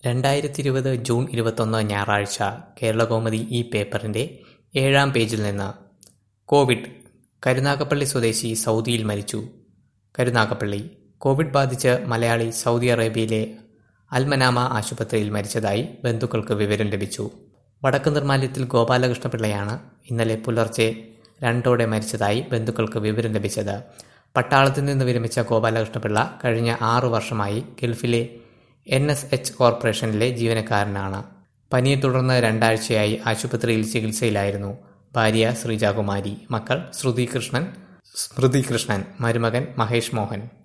രണ്ടായിരത്തിയിരുപത് ജൂൺ ഇരുപത്തൊന്ന് ഞായറാഴ്ച കേരളകൗമുദി ഈ പേപ്പറിന്റെ ഏഴാം പേജിൽ നിന്ന് കോവിഡ് കരുനാഗപ്പള്ളി സ്വദേശി സൗദിയിൽ മരിച്ചു കരുനാഗപ്പള്ളി കോവിഡ് ബാധിച്ച് മലയാളി സൗദി അറേബ്യയിലെ അൽമനാമ ആശുപത്രിയിൽ മരിച്ചതായി ബന്ധുക്കൾക്ക് വിവരം ലഭിച്ചു വടക്ക് നിർമ്മാല്യത്തിൽ ഗോപാലകൃഷ്ണപിള്ളയാണ് ഇന്നലെ പുലർച്ചെ രണ്ടോടെ മരിച്ചതായി ബന്ധുക്കൾക്ക് വിവരം ലഭിച്ചത് പട്ടാളത്തിൽ നിന്ന് വിരമിച്ച ഗോപാലകൃഷ്ണപിള്ള കഴിഞ്ഞ ആറു വർഷമായി ഗൾഫിലെ എൻ എസ് എച്ച് കോർപ്പറേഷനിലെ ജീവനക്കാരനാണ് പനിയെ തുടർന്ന് രണ്ടാഴ്ചയായി ആശുപത്രിയിൽ ചികിത്സയിലായിരുന്നു ഭാര്യ ശ്രീജാകുമാരി മക്കൾ ശ്രുതി കൃഷ്ണൻ സ്മൃതി കൃഷ്ണൻ മരുമകൻ മഹേഷ് മോഹൻ